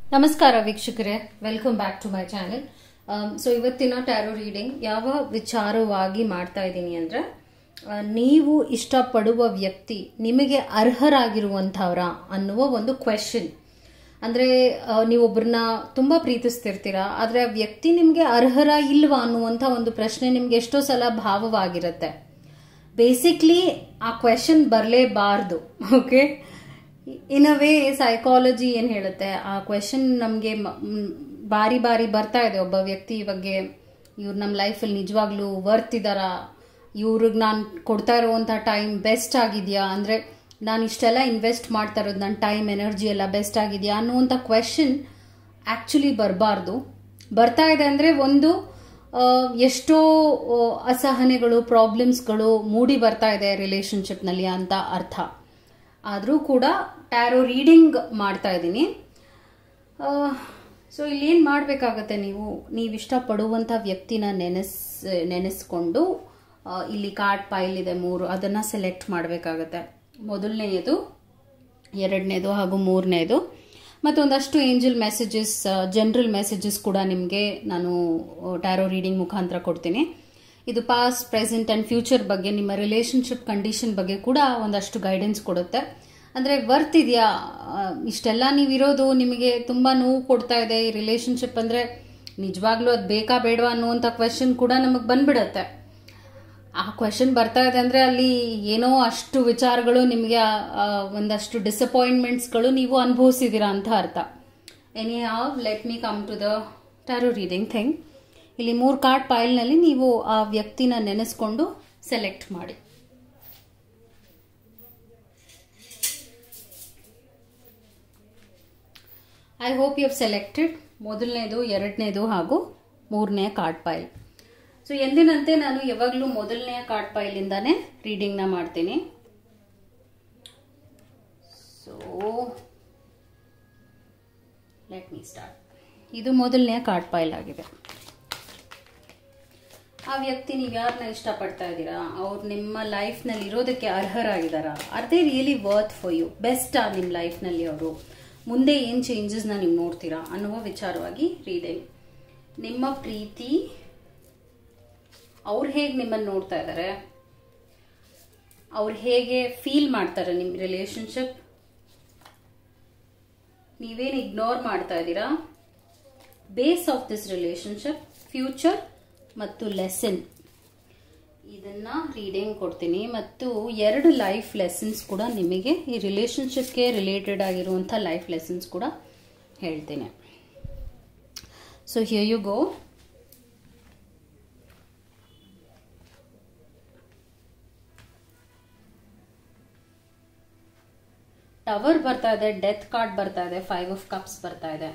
ನಮಸ್ಕಾರ ವೀಕ್ಷಕರೇ welcome back to my channel so ಇವತ್ತಿನ ಟ್ಯಾರೋ ರೀಡಿಂಗ್ ಯಾವ ವಿಚಾರವಾಗಿ ಮಾಡ್ತಾ ಇದ್ದೀನಿ ಅಂದರೆ ನೀವು ಇಷ್ಟಪಡುವ ವ್ಯಕ್ತಿ ನಿಮಗೆ ಅರ್ಹರಾಗಿರುವಂಥವ್ರ ಅನ್ನುವ ಒಂದು ಕ್ವೆಶನ್ ಅಂದರೆ ನೀವೊಬ್ಬರನ್ನ ತುಂಬ ಪ್ರೀತಿಸ್ತಿರ್ತೀರಾ ಆದರೆ ಆ ವ್ಯಕ್ತಿ ನಿಮಗೆ ಅರ್ಹರ ಇಲ್ವಾ ಅನ್ನುವಂಥ ಒಂದು ಪ್ರಶ್ನೆ ನಿಮ್ಗೆ ಎಷ್ಟೋ ಸಲ ಭಾವವಾಗಿರುತ್ತೆ ಬೇಸಿಕ್ಲಿ ಆ ಕ್ವೆಶನ್ ಬರಲೇಬಾರ್ದು okay in a way psychology ಏನು ಹೇಳುತ್ತೆ ಆ ಕ್ವೆಶನ್ ನಮಗೆ ಬಾರಿ ಬಾರಿ ಬರ್ತಾ ಇದೆ ಒಬ್ಬ ವ್ಯಕ್ತಿ ಬಗ್ಗೆ ಇವ್ರು ನಮ್ಮ ಲೈಫಲ್ಲಿ ನಿಜವಾಗ್ಲೂ ವರ್ತ್ ಇದ್ದಾರಾ ಇವ್ರಿಗೆ ನಾನು ಕೊಡ್ತಾ ಇರುವಂಥ ಟೈಮ್ ಬೆಸ್ಟ್ ಆಗಿದೆಯಾ ಅಂದರೆ ನಾನು ಇಷ್ಟೆಲ್ಲ ಇನ್ವೆಸ್ಟ್ ಮಾಡ್ತಾ ಇರೋದು ನನ್ನ ಟೈಮ್ ಎನರ್ಜಿ ಎಲ್ಲ ಬೆಸ್ಟ್ ಆಗಿದೆಯಾ ಅನ್ನುವಂಥ ಕ್ವೆಶನ್ ಆ್ಯಕ್ಚುಲಿ ಬರಬಾರ್ದು ಬರ್ತಾ ಇದೆ ಅಂದರೆ ಒಂದು ಎಷ್ಟೋ ಅಸಹನೆಗಳು ಪ್ರಾಬ್ಲಮ್ಸ್ಗಳು ಮೂಡಿ ಬರ್ತಾ ಇದೆ ರಿಲೇಶನ್ಶಿಪ್ನಲ್ಲಿ ಅಂತ ಅರ್ಥ ಆದರೂ ಕೂಡ ಟ್ಯಾರೋ ರೀಡಿಂಗ್ ಮಾಡ್ತಾ ಇದ್ದೀನಿ ಸೊ ಇಲ್ಲಿ ಏನು ಮಾಡಬೇಕಾಗತ್ತೆ ನೀವು ನೀವು ಇಷ್ಟಪಡುವಂಥ ವ್ಯಕ್ತಿನ ನೆನೆಸ್ ನೆನೆಸ್ಕೊಂಡು ಇಲ್ಲಿ ಕಾರ್ಡ್ ಪೈಲ್ ಇದೆ ಮೂರು ಅದನ್ನು ಸೆಲೆಕ್ಟ್ ಮಾಡಬೇಕಾಗತ್ತೆ ಮೊದಲನೆಯದು ಎರಡನೇದು ಹಾಗೂ ಮೂರನೇದು ಮತ್ತು ಒಂದಷ್ಟು ಏಂಜಲ್ ಮೆಸೇಜಸ್ ಜನರಲ್ ಮೆಸೇಜಸ್ ಕೂಡ ನಿಮಗೆ ನಾನು ಟ್ಯಾರೋ ರೀಡಿಂಗ್ ಮುಖಾಂತರ ಕೊಡ್ತೀನಿ ಇದು ಪಾಸ್ಟ್ ಪ್ರೆಸೆಂಟ್ ಆ್ಯಂಡ್ ಫ್ಯೂಚರ್ ಬಗ್ಗೆ ನಿಮ್ಮ ರಿಲೇಶನ್ಶಿಪ್ ಕಂಡೀಷನ್ ಬಗ್ಗೆ ಕೂಡ ಒಂದಷ್ಟು ಗೈಡೆನ್ಸ್ ಕೊಡುತ್ತೆ ಅಂದರೆ ವರ್ತ್ ಇದೆಯಾ ಇಷ್ಟೆಲ್ಲ ನೀವಿರೋದು ನಿಮಗೆ ತುಂಬ ನೋವು ಕೊಡ್ತಾ ಇದೆ ಈ ರಿಲೇಶನ್ಶಿಪ್ ಅಂದರೆ ನಿಜವಾಗ್ಲೂ ಅದು ಬೇಕಾ ಬೇಡವಾ ಅನ್ನುವಂಥ ಕ್ವೆಶನ್ ಕೂಡ ನಮಗೆ ಬಂದ್ಬಿಡತ್ತೆ ಆ ಕ್ವೆಶನ್ ಬರ್ತಾ ಇದೆ ಅಂದರೆ ಅಲ್ಲಿ ಏನೋ ಅಷ್ಟು ವಿಚಾರಗಳು ನಿಮಗೆ ಒಂದಷ್ಟು ಡಿಸಪಾಯಿಂಟ್ಮೆಂಟ್ಸ್ಗಳು ನೀವು ಅನುಭವಿಸಿದ್ದೀರಾ ಅಂತ ಅರ್ಥ any how let me come to the tarot reading thing ಇಲ್ಲಿ ಮೂರು ಕಾರ್ಡ್ ಪೈಲ್ನಲ್ಲಿ ನೀವು ಆ ವ್ಯಕ್ತಿನ ನೆನೆಸ್ಕೊಂಡು ಸೆಲೆಕ್ಟ್ ಮಾಡಿ I hope you have selected ಮೊದಲನೇದು ಎರಡನೇದು ಹಾಗೂ ಮೂರನೇ ಕಾರ್ಡ್ ಪೈಲ್ ಸೊ ಎಂದಿನಂತೆ ನಾನು ಯಾವಾಗಲೂ ಮೊದಲನೆಯ ಕಾರ್ಡ್ ಪೈಲಿಂದಾನೇ ರೀಡಿಂಗ್ನ ಮಾಡ್ತೀನಿ ಸೊ ಲೆಟ್ ಮೀ ಸ್ಟಾರ್ಟ್ ಇದು ಮೊದಲನೆಯ ಕಾರ್ಡ್ ಪೈಲ್ ಆಗಿದೆ ಆ ವ್ಯಕ್ತಿ ನೀವು ಯಾರನ್ನ ಇಷ್ಟಪಡ್ತಾ ಇದ್ದೀರಾ ಅವ್ರು ನಿಮ್ಮ ಲೈಫ್ನಲ್ಲಿ ಇರೋದಕ್ಕೆ ಅರ್ಹರಾಗಿದ್ದಾರಾ are they really worth for you ಬೆಸ್ಟಾ ನಿಮ್ಮ ಲೈಫ್ನಲ್ಲಿ ಅವರು ಮುಂದೆ ಏನು ಚೇಂಜಸ್ನ ನೀವು ನೋಡ್ತೀರಾ ಅನ್ನುವ ವಿಚಾರವಾಗಿ ರೀಡಿಂಗ್ ನಿಮ್ಮ ಪ್ರೀತಿ ಅವ್ರು ಹೇಗೆ ನಿಮ್ಮನ್ನು ನೋಡ್ತಾ ಇದ್ದಾರೆ ಅವ್ರು ಹೇಗೆ ಫೀಲ್ ಮಾಡ್ತಾರೆ ನಿಮ್ಮ ರಿಲೇಶನ್ಶಿಪ್ ನೀವೇನು ಇಗ್ನೋರ್ ಮಾಡ್ತಾ ಇದ್ದೀರಾ base of this relationship future ಮತ್ತು ಲೆಸನ್ ಇದನ್ನ ರೀಡಿಂಗ್ ಕೊಡ್ತೀನಿ ಮತ್ತು ಎರಡು ಲೈಫ್ ಲೆಸನ್ಸ್ ಕೂಡ ನಿಮಗೆ ಈ ರಿಲೇಶನ್ಶಿಪ್ಗೆ ರಿಲೇಟೆಡ್ ಆಗಿರುವಂಥ ಲೈಫ್ ಲೆಸನ್ಸ್ ಕೂಡ ಹೇಳ್ತೀನಿ so here you go tower ಬರ್ತಾ ಇದೆ ಡೆತ್ ಕಾರ್ಡ್ ಬರ್ತಾ ಇದೆ ಫೈವ್ ಆಫ್ ಕಪ್ಸ್ ಬರ್ತಾ ಇದೆ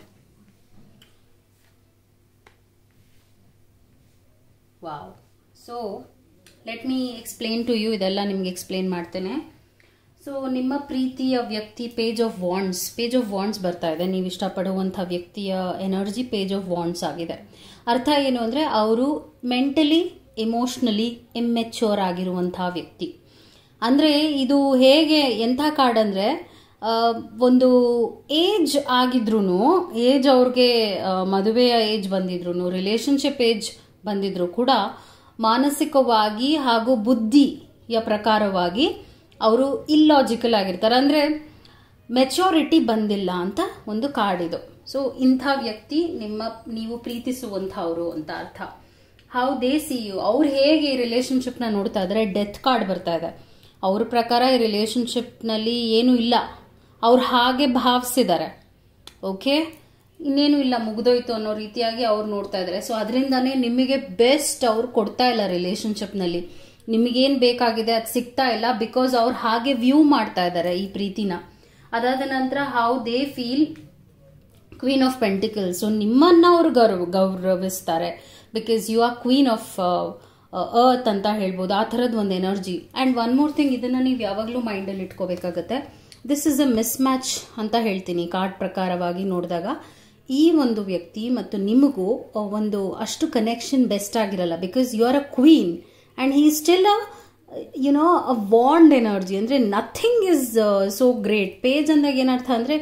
wow so let me explain to you ಇದೆಲ್ಲ ನಿಮ್ಗೆ ಎಕ್ಸ್ಪ್ಲೇನ್ ಮಾಡ್ತೇನೆ ಸೊ ನಿಮ್ಮ ಪ್ರೀತಿಯ ವ್ಯಕ್ತಿ page of wands page of wands ಬರ್ತಾ ಇದೆ ನೀವು ಇಷ್ಟಪಡುವಂಥ ವ್ಯಕ್ತಿಯ ಎನರ್ಜಿ ಪೇಜ್ ಆಫ್ ವಾಂಡ್ಸ್ ಆಗಿದೆ ಅರ್ಥ ಏನು ಅಂದರೆ ಅವರು ಮೆಂಟಲಿ ಎಮೋಷ್ನಲಿ ಇಮ್ಮೆಚ್ಯೂರ್ ಆಗಿರುವಂಥ ವ್ಯಕ್ತಿ ಅಂದರೆ ಇದು ಹೇಗೆ ಎಂಥ ಕಾರ್ಡ್ ಅಂದರೆ ಒಂದು ಏಜ್ ಆಗಿದ್ರು ಏಜ್ ಅವ್ರಿಗೆ ಮದುವೆಯ ಏಜ್ ಬಂದಿದ್ರು ರಿಲೇಶನ್ಶಿಪ್ ಏಜ್ ಬಂದಿದ್ರು ಕೂಡ ಮಾನಸಿಕವಾಗಿ ಹಾಗೂ ಬುದ್ಧಿಯ ಪ್ರಕಾರವಾಗಿ ಅವರು ಇಲ್ಲಾಜಿಕಲ್ ಆಗಿರ್ತಾರೆ ಅಂದರೆ ಮೆಚೋರಿಟಿ ಬಂದಿಲ್ಲ ಅಂತ ಒಂದು ಕಾರ್ಡ್ ಇದು ಸೊ ಇಂಥ ವ್ಯಕ್ತಿ ನಿಮ್ಮ ನೀವು ಪ್ರೀತಿಸುವಂಥವ್ರು ಅಂತ ಅರ್ಥ ಹೌ ದೇ ಸಿ ಯು ಅವ್ರು ಹೇಗೆ ಈ ರಿಲೇಶನ್ಶಿಪ್ನ ನೋಡ್ತಾ ಇದ್ದಾರೆ ಡೆತ್ ಕಾರ್ಡ್ ಬರ್ತಾ ಇದೆ ಅವ್ರ ಪ್ರಕಾರ ಈ ರಿಲೇಶನ್ಶಿಪ್ನಲ್ಲಿ ಏನೂ ಇಲ್ಲ ಅವ್ರು ಹಾಗೆ ಭಾವಿಸಿದ್ದಾರೆ ಓಕೆ ಇನ್ನೇನು ಇಲ್ಲ ಮುಗಿದೋಯ್ತು ಅನ್ನೋ ರೀತಿಯಾಗಿ ಅವ್ರು ನೋಡ್ತಾ ಇದ್ದಾರೆ ಸೊ ಅದರಿಂದಾನೇ ನಿಮಗೆ ಬೆಸ್ಟ್ ಅವ್ರು ಕೊಡ್ತಾ ಇಲ್ಲ ರಿಲೇಶನ್ಶಿಪ್ನಲ್ಲಿ ನಿಮಗೇನು ಬೇಕಾಗಿದೆ ಅದು ಸಿಗ್ತಾ ಇಲ್ಲ ಬಿಕಾಸ್ ಅವ್ರು ಹಾಗೆ ವ್ಯೂ ಮಾಡ್ತಾ ಇದ್ದಾರೆ ಈ ಪ್ರೀತಿನ ಅದಾದ ನಂತರ how they feel queen of pentacle so ನಿಮ್ಮನ್ನ ಅವ್ರು ಗೌರವ ಗೌರವಿಸ್ತಾರೆ because you are queen of earth ಅಂತ ಹೇಳ್ಬೋದು ಆ ಥರದ್ದು ಒಂದು energy and one more thing ಇದನ್ನು ನೀವು ಯಾವಾಗಲೂ ಮೈಂಡಲ್ಲಿ ಇಟ್ಕೋಬೇಕಾಗತ್ತೆ this is a mismatch ಅಂತ ಹೇಳ್ತೀನಿ ಕಾರ್ಡ್ ಪ್ರಕಾರವಾಗಿ ನೋಡಿದಾಗ ಈ ಒಂದು ವ್ಯಕ್ತಿ ಮತ್ತು ನಿಮಗೂ ಒಂದು ಅಷ್ಟು ಕನೆಕ್ಷನ್ ಬೆಸ್ಟ್ ಆಗಿರಲ್ಲ because you are a queen and he still a you know a wand energy ಅಂದರೆ nothing is so great page ಅಂದಾಗ ಏನರ್ಥ ಅಂದರೆ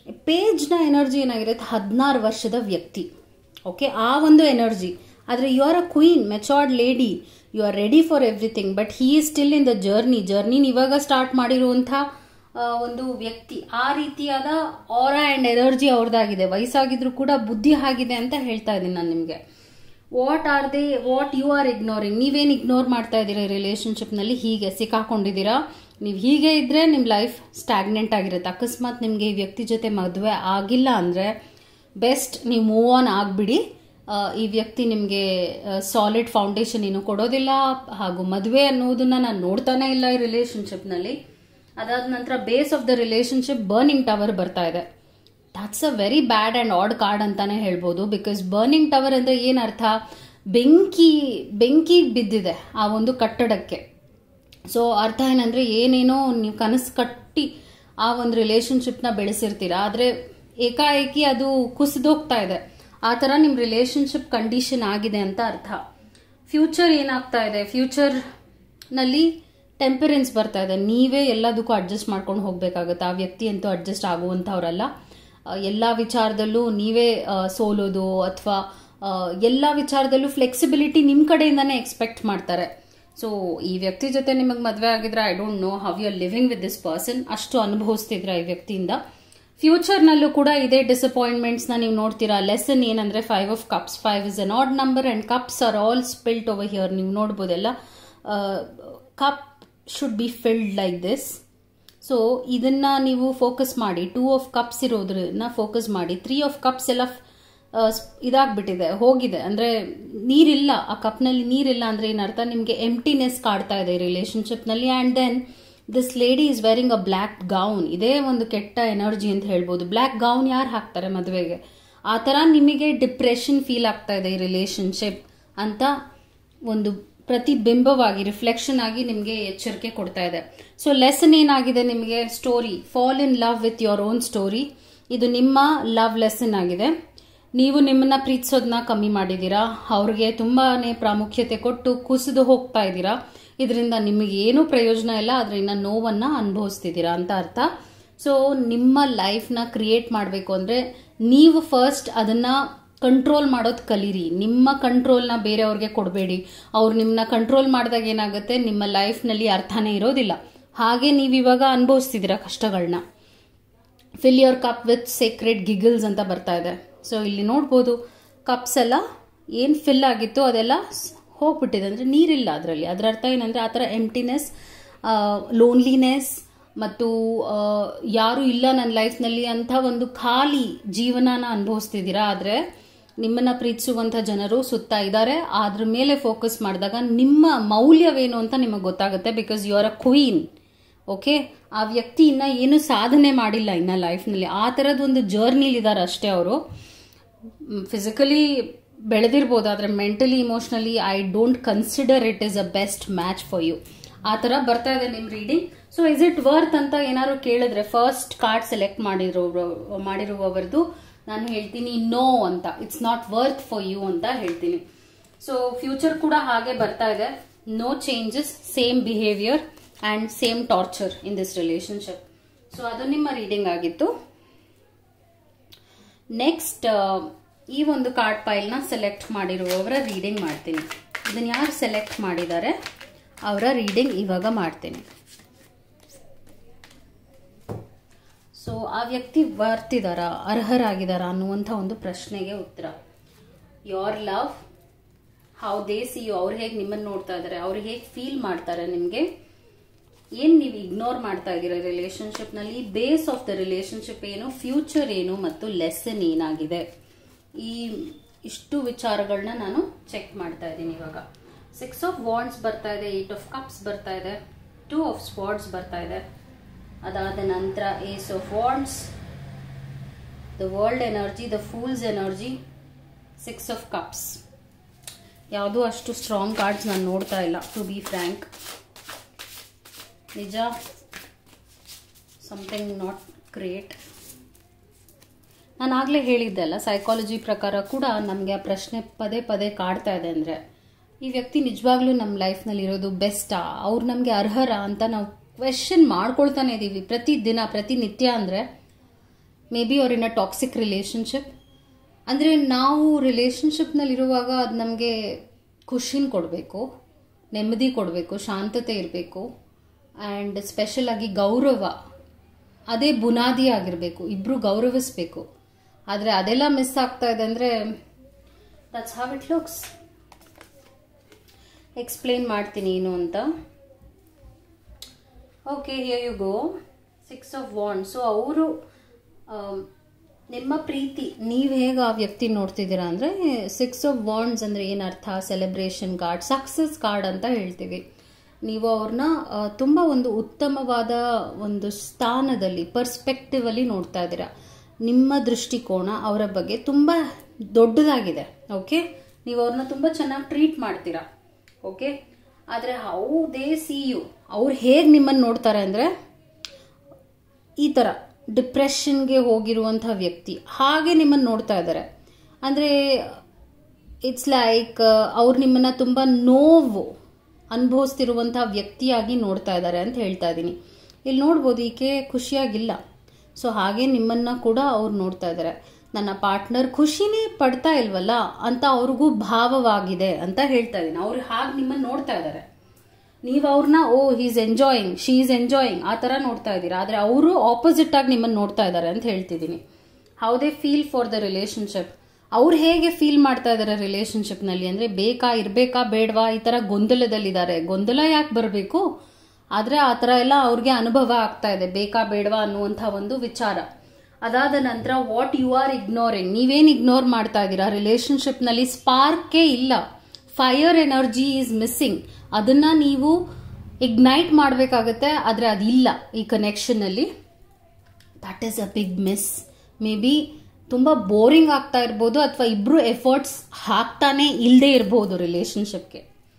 ಪೇಜ್ನ ಎನರ್ಜಿ ಏನಾಗಿರುತ್ತೆ ಹದಿನಾರು ವರ್ಷದ ವ್ಯಕ್ತಿ ಓಕೆ ಆ ಒಂದು ಎನರ್ಜಿ ಆದರೆ you are a queen matured lady you are ready for everything but he is still in the journey ಜರ್ನಿನ ಇವಾಗ ಸ್ಟಾರ್ಟ್ ಮಾಡಿರುವಂಥ ಒಂದು ವ್ಯಕ್ತಿ ಆ ರೀತಿಯಾದ ಆರ ಆ್ಯಂಡ್ ಎನರ್ಜಿ ಅವ್ರದ್ದಾಗಿದೆ ವಯಸ್ಸಾಗಿದ್ರು ಕೂಡ ಬುದ್ಧಿ ಆಗಿದೆ ಅಂತ ಹೇಳ್ತಾ ಇದ್ದೀನಿ ನಾನು ನಿಮಗೆ what are they what you are ignoring ನೀವೇನು ಇಗ್ನೋರ್ ಮಾಡ್ತಾ ಇದ್ದೀರಾ ರಿಲೇಷನ್ಶಿಪ್ನಲ್ಲಿ ಹೀಗೆ ಸಿಕ್ಕಾಕೊಂಡಿದ್ದೀರಾ ನೀವು ಹೀಗೆ ಇದ್ರೆ ನಿಮ್ಮ ಲೈಫ್ ಸ್ಟ್ಯಾಗ್ನೆಂಟ್ ಆಗಿರುತ್ತೆ ಅಕಸ್ಮಾತ್ ನಿಮಗೆ ಈ ವ್ಯಕ್ತಿ ಜೊತೆ ಮದುವೆ ಆಗಿಲ್ಲ ಅಂದರೆ ಬೆಸ್ಟ್ ನೀವು ಮೂವ್ ಆನ್ ಆಗಿಬಿಡಿ ಈ ವ್ಯಕ್ತಿ ನಿಮಗೆ ಸಾಲಿಡ್ ಫೌಂಡೇಶನ್ ಏನು ಕೊಡೋದಿಲ್ಲ ಹಾಗೂ ಮದುವೆ ಅನ್ನೋದನ್ನ ನಾನು ನೋಡ್ತಾನೆ ಇಲ್ಲ ಈ ರಿಲೇಷನ್ಶಿಪ್ನಲ್ಲಿ ಅದಾದ ನಂತರ base of the relationship burning tower ಬರ್ತಾ ಇದೆ that's a very bad and odd card ಅಂತಾನೆ ಹೇಳ್ಬೋದು ಬಿಕಾಸ್ ಬರ್ನಿಂಗ್ ಟವರ್ ಅಂದರೆ ಏನು ಅರ್ಥ ಬೆಂಕಿ ಬೆಂಕಿ ಬಿದ್ದಿದೆ ಆ ಒಂದು ಕಟ್ಟಡಕ್ಕೆ ಸೊ ಅರ್ಥ ಏನಂದರೆ ಏನೇನೋ ನೀವು ಕನಸು ಕಟ್ಟಿ ಆ ಒಂದು ರಿಲೇಷನ್ಶಿಪ್ನ ಬೆಳೆಸಿರ್ತೀರ ಆದರೆ ಏಕಾಏಕಿ ಅದು ಕುಸಿದೋಗ್ತಾ ಇದೆ ಆ ಥರ ನಿಮ್ಮ ರಿಲೇಷನ್ಶಿಪ್ ಕಂಡೀಷನ್ ಆಗಿದೆ ಅಂತ ಅರ್ಥ ಫ್ಯೂಚರ್ ಏನಾಗ್ತಾ ಇದೆ ಫ್ಯೂಚರ್ನಲ್ಲಿ ಟೆಂಪರೆನ್ಸ್ ಬರ್ತಾ ಇದೆ ನೀವೇ ಎಲ್ಲದಕ್ಕೂ ಅಡ್ಜಸ್ಟ್ ಮಾಡ್ಕೊಂಡು ಹೋಗಬೇಕಾಗುತ್ತೆ ಆ ವ್ಯಕ್ತಿ ಅಂತೂ ಅಡ್ಜಸ್ಟ್ ಆಗುವಂಥವ್ರಲ್ಲ ಎಲ್ಲ ವಿಚಾರದಲ್ಲೂ ನೀವೇ ಸೋಲೋದು ಅಥವಾ ಎಲ್ಲ ವಿಚಾರದಲ್ಲೂ ಫ್ಲೆಕ್ಸಿಬಿಲಿಟಿ ನಿಮ್ಮ ಕಡೆಯಿಂದನೇ ಎಕ್ಸ್ಪೆಕ್ಟ್ ಮಾಡ್ತಾರೆ ಸೊ ಈ ವ್ಯಕ್ತಿ ಜೊತೆ ನಿಮಗೆ ಮದುವೆ ಆಗಿದ್ರೆ I don't know how you are living with this person ಅಷ್ಟು ಅನುಭವಿಸ್ತಿದ್ರ ಈ ವ್ಯಕ್ತಿಯಿಂದ ಫ್ಯೂಚರ್ನಲ್ಲೂ ಕೂಡ ಇದೇ ಡಿಸಪಾಯಿಂಟ್ಮೆಂಟ್ಸ್ನ ನೀವು ನೋಡ್ತೀರಾ ಲೆಸನ್ ಏನಂದ್ರೆ five of cups five is an odd number and cups are all spilt over here ನೀವು ನೋಡ್ಬೋದೆಲ್ಲ cup should be filled like this so ಇದನ್ನ ನೀವು ಫೋಕಸ್ ಮಾಡಿ ಟೂ ಆಫ್ ಕಪ್ಸ್ ಇರೋದ್ರನ್ನ ಫೋಕಸ್ ಮಾಡಿ ತ್ರೀ ಆಫ್ ಕಪ್ಸ್ ಎಲ್ಲ ಇದಾಗ್ಬಿಟ್ಟಿದೆ ಹೋಗಿದೆ ಅಂದ್ರೆ ನೀರಿಲ್ಲ ಆ ಕಪ್ನಲ್ಲಿ ನೀರಿಲ್ಲ ಅಂದ್ರೆ ಏನರ್ಥ ನಿಮಗೆ ಎಂಟಿನೆಸ್ ಕಾಡ್ತಾ ಇದೆ ರಿಲೇಶನ್ಶಿಪ್ನಲ್ಲಿ and then this lady is wearing a black gown ಇದೇ ಒಂದು ಕೆಟ್ಟ ಎನರ್ಜಿ ಅಂತ ಹೇಳ್ಬೋದು ಬ್ಲ್ಯಾಕ್ ಗೌನ್ ಯಾರು ಹಾಕ್ತಾರೆ ಮದುವೆಗೆ ಆ ಥರ ನಿಮಗೆ ಡಿಪ್ರೆಷನ್ ಫೀಲ್ ಆಗ್ತಾ ಇದೆ ಈ ರಿಲೇಶನ್ಶಿಪ್ ಅಂತ ಒಂದು ಪ್ರತಿಬಿಂಬವಾಗಿ ರಿಫ್ಲೆಕ್ಷನ್ ಆಗಿ ನಿಮಗೆ ಎಚ್ಚರಿಕೆ ಕೊಡ್ತಾ ಇದೆ ಸೊ ಲೆಸನ್ ಏನಾಗಿದೆ ನಿಮಗೆ story fall in love with your own story ಇದು ನಿಮ್ಮ ಲವ್ ಲೆಸನ್ ಆಗಿದೆ ನೀವು ನಿಮ್ಮನ್ನ ಪ್ರೀತಿಸೋದನ್ನ ಕಮ್ಮಿ ಮಾಡಿದ್ದೀರಾ ಅವ್ರಿಗೆ ತುಂಬಾನೇ ಪ್ರಾಮುಖ್ಯತೆ ಕೊಟ್ಟು ಕುಸಿದು ಹೋಗ್ತಾ ಇದ್ದೀರಾ ಇದರಿಂದ ನಿಮಗೆ ಏನೂ ಪ್ರಯೋಜನ ಇಲ್ಲ ಅದರಿಂದ ನೋವನ್ನ ಅನುಭವಿಸ್ತಿದ್ದೀರಾ ಅಂತ ಅರ್ಥ ಸೊ ನಿಮ್ಮ ಲೈಫ್ನ ಕ್ರಿಯೇಟ್ ಮಾಡಬೇಕು ಅಂದರೆ ನೀವು ಫಸ್ಟ್ ಅದನ್ನ ಕಂಟ್ರೋಲ್ ಮಾಡೋದು ಕಲೀರಿ ನಿಮ್ಮ ಕಂಟ್ರೋಲ್ನ ಬೇರೆಯವ್ರಿಗೆ ಕೊಡಬೇಡಿ ಅವ್ರು ನಿಮ್ಮನ್ನ ಕಂಟ್ರೋಲ್ ಮಾಡಿದಾಗ ಏನಾಗುತ್ತೆ ನಿಮ್ಮ ಲೈಫ್ನಲ್ಲಿ ಅರ್ಥನೇ ಇರೋದಿಲ್ಲ ಹಾಗೆ ನೀವು ಇವಾಗ ಅನುಭವಿಸ್ತಿದ್ದೀರಾ ಕಷ್ಟಗಳನ್ನ fill your cup with secret giggles ಅಂತ ಬರ್ತಾ ಇದೆ ಸೊ ಇಲ್ಲಿ ನೋಡ್ಬೋದು ಕಪ್ಸ್ ಎಲ್ಲ ಏನು ಫಿಲ್ ಆಗಿತ್ತು ಅದೆಲ್ಲ ಹೋಗ್ಬಿಟ್ಟಿದೆ ಅಂದರೆ ನೀರಿಲ್ಲ ಅದರಲ್ಲಿ ಅದರ ಅರ್ಥ ಏನಂದರೆ ಆ ಥರ ಎಂಟಿನೆಸ್ ಲೋನ್ಲಿನೆಸ್ ಮತ್ತು ಯಾರು ಇಲ್ಲ ನನ್ನ ಲೈಫ್ನಲ್ಲಿ ಅಂತ ಒಂದು ಖಾಲಿ ಜೀವನನ ಅನುಭವಿಸ್ತಿದ್ದೀರಾ ಆದರೆ ನಿಮ್ಮನ್ನ ಪ್ರೀತಿಸುವಂಥ ಜನರು ಸುತ್ತ ಇದ್ದಾರೆ ಅದ್ರ ಮೇಲೆ ಫೋಕಸ್ ಮಾಡಿದಾಗ ನಿಮ್ಮ ಮೌಲ್ಯವೇನು ಅಂತ ನಿಮಗೆ ಗೊತ್ತಾಗುತ್ತೆ because you are a queen okay ಆ ವ್ಯಕ್ತಿ ಇನ್ನ ಏನು ಸಾಧನೆ ಮಾಡಿಲ್ಲ ಇನ್ನ ಲೈಫ್ನಲ್ಲಿ ಆ ಥರದ ಒಂದು ಜರ್ನಿಲಿ ಇದ್ದಾರೆ ಅಷ್ಟೇ ಅವರು ಫಿಸಿಕಲಿ ಬೆಳೆದಿರ್ಬೋದು ಆದರೆ mentally emotionally I don't consider it is a best match for you ಆ ಥರ ಬರ್ತಾ ಇದೆ ನಿಮ್ಮ reading so is it worth ಅಂತ ಏನಾದ್ರು ಕೇಳಿದ್ರೆ ಫಸ್ಟ್ ಕಾರ್ಡ್ ಸೆಲೆಕ್ಟ್ ಮಾಡಿರೋ ಮಾಡಿರುವವರದು ನಾನು ಹೇಳ್ತೀನಿ ನೋ ಅಂತ it's not worth for you ಅಂತ ಹೇಳ್ತೀನಿ ಸೊ ಫ್ಯೂಚರ್ ಕೂಡ ಹಾಗೆ ಬರ್ತಾ ಇದೆ no changes same behaviour and same torture in this relationship so ಅದು ನಿಮ್ಮ ರೀಡಿಂಗ್ ಆಗಿತ್ತು ನೆಕ್ಸ್ಟ್ ಈ ಒಂದು ಕಾರ್ಡ್ ಫೈಲ್ನ ಸೆಲೆಕ್ಟ್ ಮಾಡಿರುವವರ ರೀಡಿಂಗ್ ಮಾಡ್ತೀನಿ ಇದನ್ನು ಯಾರು ಸೆಲೆಕ್ಟ್ ಮಾಡಿದ್ದಾರೆ ಅವರ ರೀಡಿಂಗ್ ಇವಾಗ ಮಾಡ್ತೀನಿ ಸೊ ಆ ವ್ಯಕ್ತಿ ವರ್ತಿದಾರ ಅರ್ಹರಾಗಿದಾರ ಅನ್ನುವಂಥ ಒಂದು ಪ್ರಶ್ನೆಗೆ ಉತ್ತರ your love how they see you ಅವ್ರು ಹೇಗೆ ನಿಮ್ಮನ್ನು ನೋಡ್ತಾ ಇದ್ದಾರೆ ಅವ್ರು ಹೇಗೆ ಫೀಲ್ ಮಾಡ್ತಾರೆ ನಿಮಗೆ ಏನು ನೀವು ಇಗ್ನೋರ್ ಮಾಡ್ತಾ ಇದ್ದೀರಾ ರಿಲೇಶನ್ಶಿಪ್ನಲ್ಲಿ ಬೇಸ್ ಆಫ್ ದ ರಿಲೇಶನ್ಶಿಪ್ ಏನು ಫ್ಯೂಚರ್ ಏನು ಮತ್ತು ಲೆಸನ್ ಏನಾಗಿದೆ ಈ ಇಷ್ಟು ವಿಚಾರಗಳನ್ನ ನಾನು ಚೆಕ್ ಮಾಡ್ತಾ ಇದ್ದೀನಿ ಇವಾಗ ಸಿಕ್ಸ್ ಆಫ್ ವಾಂಡ್ಸ್ ಬರ್ತಾ ಇದೆ ಏಟ್ ಆಫ್ ಕಪ್ಸ್ ಬರ್ತಾ ಇದೆ ಟೂ ಆಫ್ ಸ್ಪಾಟ್ಸ್ ಬರ್ತಾ ಇದೆ ಅದಾದ ನಂತರ ace of wands the world energy the fools energy six of cups ಯಾವುದೂ ಅಷ್ಟು ಸ್ಟ್ರಾಂಗ್ ಕಾರ್ಡ್ಸ್ ನಾನು ನೋಡ್ತಾ ಇಲ್ಲ ಟು ಬಿ ಫ್ರ್ಯಾಂಕ್ ನಿಜ ಸಮಥಿಂಗ್ ನಾಟ್ ಗ್ರೇಟ್ ನಾನು ಆಗಲೇ ಹೇಳಿದ್ದೆ ಅಲ್ಲ ಸೈಕಾಲಜಿ ಪ್ರಕಾರ ಕೂಡ ನಮಗೆ ಆ ಪ್ರಶ್ನೆ ಪದೇ ಪದೇ ಕಾಡ್ತಾ ಇದೆ ಅಂದರೆ ಈ ವ್ಯಕ್ತಿ ನಿಜವಾಗ್ಲೂ ನಮ್ಮ ಲೈಫ್ನಲ್ಲಿ ಇರೋದು ಬೆಸ್ಟಾ ಅವ್ರು ನಮಗೆ ಅರ್ಹರ ಅಂತ ನಾವು ಕ್ವೆಶನ್ ಮಾಡ್ಕೊಳ್ತಾನೆ ಇದ್ದೀವಿ ಪ್ರತಿದಿನ ಪ್ರತಿನಿತ್ಯ ಅಂದರೆ ಮೇ ಬಿ ಅವ್ರ ಇನ್ ಅ ಟಾಕ್ಸಿಕ್ ರಿಲೇಶನ್ಶಿಪ್ ಅಂದರೆ ನಾವು ರಿಲೇಶನ್ಶಿಪ್ನಲ್ಲಿರುವಾಗ ಅದು ನಮಗೆ ಖುಷಿನ ಕೊಡಬೇಕು ನೆಮ್ಮದಿ ಕೊಡಬೇಕು ಶಾಂತತೆ ಇರಬೇಕು ಆ್ಯಂಡ್ ಸ್ಪೆಷಲ್ ಆಗಿ ಗೌರವ ಅದೇ ಬುನಾದಿ ಆಗಿರಬೇಕು ಇಬ್ಬರು ಗೌರವಿಸ್ಬೇಕು ಆದರೆ ಅದೆಲ್ಲ ಮಿಸ್ ಆಗ್ತಾ ಇದೆ ಅಂದರೆ that's how it looks explain ಮಾಡ್ತೀನಿ ಏನು ಅಂತ okay here you go six of wand so ಅವರು ನಿಮ್ಮ ಪ್ರೀತಿ ನೀವು ಹೇಗೆ ಆ ವ್ಯಕ್ತಿ ನೋಡ್ತಿದ್ದೀರಾ ಅಂದರೆ ಸಿಕ್ಸ್ ಆಫ್ ವಾಂಡ್ಸ್ ಅಂದರೆ ಏನು ಅರ್ಥ ಸೆಲೆಬ್ರೇಷನ್ ಕಾರ್ಡ್ ಸಕ್ಸಸ್ ಕಾರ್ಡ್ ಅಂತ ಹೇಳ್ತೀವಿ ನೀವು ಅವ್ರನ್ನ ತುಂಬ ಒಂದು ಉತ್ತಮವಾದ ಒಂದು ಸ್ಥಾನದಲ್ಲಿ ಪರ್ಸ್ಪೆಕ್ಟಿವ್ ಅಲ್ಲಿ ನೋಡ್ತಾ ಇದ್ದೀರಾ ನಿಮ್ಮ ದೃಷ್ಟಿಕೋನ ಅವರ ಬಗ್ಗೆ ತುಂಬ ದೊಡ್ಡದಾಗಿದೆ ಓಕೆ ನೀವು ಅವ್ರನ್ನ ತುಂಬ ಚೆನ್ನಾಗಿ ಟ್ರೀಟ್ ಮಾಡ್ತೀರಾ ಓಕೆ ಆದರೆ ಹೌ ದೇ ಸಿ ಯು ಅವ್ರು ಹೇಗೆ ನಿಮ್ಮನ್ನು ನೋಡ್ತಾರೆ ಅಂದರೆ ಈ ಥರ ಡಿಪ್ರೆಷನ್ಗೆ ಹೋಗಿರುವಂಥ ವ್ಯಕ್ತಿ ಹಾಗೆ ನಿಮ್ಮನ್ನು ನೋಡ್ತಾ ಇದ್ದಾರೆ ಅಂದರೆ ಇಟ್ಸ್ ಲೈಕ್ ಅವ್ರು ನಿಮ್ಮನ್ನು ತುಂಬ ನೋವು ಅನುಭವಿಸ್ತಿರುವಂಥ ವ್ಯಕ್ತಿಯಾಗಿ ನೋಡ್ತಾ ಇದ್ದಾರೆ ಅಂತ ಹೇಳ್ತಾ ಇದ್ದೀನಿ ಇಲ್ಲಿ ನೋಡ್ಬೋದು ಈಕೆ ಖುಷಿಯಾಗಿಲ್ಲ ಸೊ ಹಾಗೆ ನಿಮ್ಮನ್ನು ಕೂಡ ಅವ್ರು ನೋಡ್ತಾ ಇದ್ದಾರೆ ನನ್ನ ಪಾರ್ಟ್ನರ್ ಖುಷಿನೇ ಪಡ್ತಾ ಇಲ್ವಲ್ಲ ಅಂತ ಅವ್ರಿಗೂ ಭಾವವಾಗಿದೆ ಅಂತ ಹೇಳ್ತಾ ಇದ್ದೀನಿ ಅವ್ರು ಹಾಗೆ ನಿಮ್ಮನ್ನು ನೋಡ್ತಾ ಇದ್ದಾರೆ ನೀವು ಅವ್ರನ್ನ oh he's enjoying she is enjoying ಆ ಥರ ನೋಡ್ತಾ ಇದ್ದೀರಾ ಆದರೆ ಅವರು ಆಪೋಸಿಟ್ ಆಗಿ ನಿಮ್ಮನ್ನು ನೋಡ್ತಾ ಇದ್ದಾರೆ ಅಂತ ಹೇಳ್ತಿದ್ದೀನಿ how they feel for the relationship ಅವ್ರು ಹೇಗೆ ಫೀಲ್ ಮಾಡ್ತಾ ಇದ್ದಾರೆ ರಿಲೇಶನ್ಶಿಪ್ನಲ್ಲಿ ಅಂದರೆ ಬೇಕಾ ಇರಬೇಕಾ ಬೇಡವಾ ಈ ಥರ ಗೊಂದಲದಲ್ಲಿದ್ದಾರೆ ಗೊಂದಲ ಯಾಕೆ ಬರಬೇಕು ಆದರೆ ಆ ಥರ ಎಲ್ಲ ಅವ್ರಿಗೆ ಅನುಭವ ಆಗ್ತಾ ಇದೆ ಬೇಕಾ ಬೇಡವಾ ಅನ್ನುವಂಥ ಒಂದು ವಿಚಾರ ಅದಾದ ನಂತರ ವಾಟ್ ಯು ಆರ್ ಇಗ್ನೋರಿಂಗ್ ನೀವೇನು ಇಗ್ನೋರ್ ಮಾಡ್ತಾ ಇದ್ದೀರಾ ರಿಲೇಶನ್ಶಿಪ್ನಲ್ಲಿ ಸ್ಪಾರ್ಕೇ ಇಲ್ಲ ಫೈರ್ ಎನರ್ಜಿ ಈಸ್ ಮಿಸ್ಸಿಂಗ್ ಅದನ್ನ ನೀವು ಇಗ್ನೈಟ್ ಮಾಡಬೇಕಾಗತ್ತೆ ಆದರೆ ಅದಿಲ್ಲ ಈ ಕನೆಕ್ಷನಲ್ಲಿ that is a big miss maybe ತುಂಬ ಬೋರಿಂಗ್ ಆಗ್ತಾ ಇರ್ಬೋದು ಅಥವಾ ಇಬ್ರು ಎಫರ್ಟ್ಸ್ ಹಾಕ್ತಾನೆ ಇಲ್ಲದೆ ಇರ್ಬೋದು ರಿಲೇಶನ್ಶಿಪ್ಗೆ